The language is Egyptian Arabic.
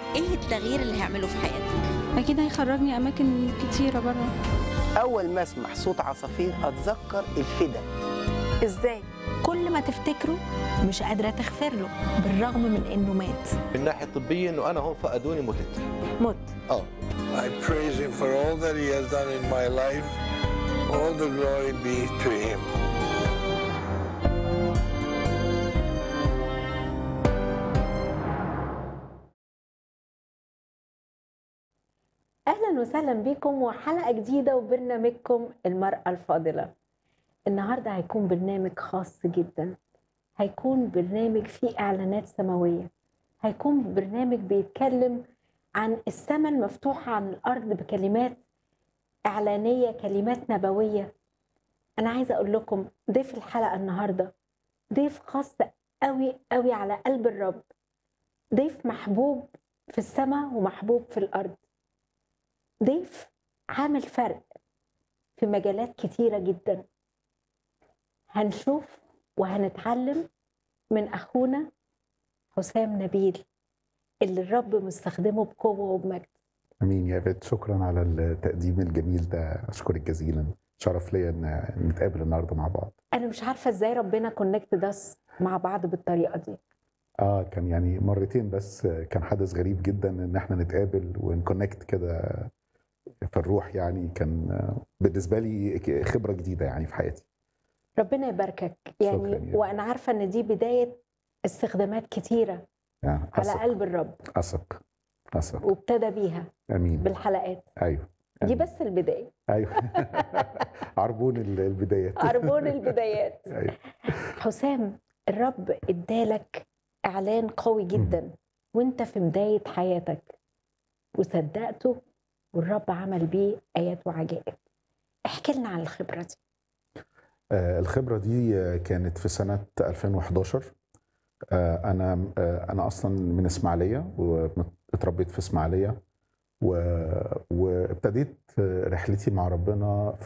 ايه التغيير اللي هيعمله في حياتك اكيد هيخرجني اماكن كتيره بره أول ما أسمع صوت عصافير أتذكر الفدا ازاي كل ما تفتكره مش قادره تغفر له بالرغم من انه مات من الناحيه الطبيه انه انا هون فقدوني متت مت اه I praise him for all that he has done in my life. All the glory be to him. اهلا وسهلا بكم وحلقه جديده وبرنامجكم المراه الفاضله النهارده هيكون برنامج خاص جدا هيكون برنامج فيه اعلانات سماويه هيكون برنامج بيتكلم عن السماء المفتوحه عن الارض بكلمات اعلانيه كلمات نبويه انا عايزه اقول لكم ضيف الحلقه النهارده ضيف خاص قوي قوي على قلب الرب ضيف محبوب في السماء ومحبوب في الارض ضيف عامل فرق في مجالات كتيرة جدا هنشوف وهنتعلم من أخونا حسام نبيل اللي الرب مستخدمه بقوة وبمجد امين يا بيت شكرا على التقديم الجميل ده اشكرك جزيلا شرف ليا ان نتقابل النهارده مع بعض أنا مش عارفة إزاي ربنا كونكت داس مع بعض بالطريقة دي اه كان يعني مرتين بس كان حدث غريب جدا ان احنا نتقابل ونكونكت كده في الروح يعني كان بالنسبه لي خبره جديده يعني في حياتي ربنا يباركك شكراً يعني يا وأنا عارفة إن دي بداية استخدامات كتيرة يعني على اثق قلب الرب اثق اثق وابتدى بيها امين بالحلقات ايوه دي آمين. بس البداية ايوه عربون البدايات عربون البدايات ايوه حسام الرب ادالك اعلان قوي جدا وانت في بدايه حياتك وصدقته والرب عمل بيه ايات وعجائب احكي لنا عن الخبره دي آه، الخبرة دي آه، كانت في سنة 2011 آه، أنا آه، أنا أصلا من إسماعيلية واتربيت في إسماعيلية و- وابتديت آه، رحلتي مع ربنا في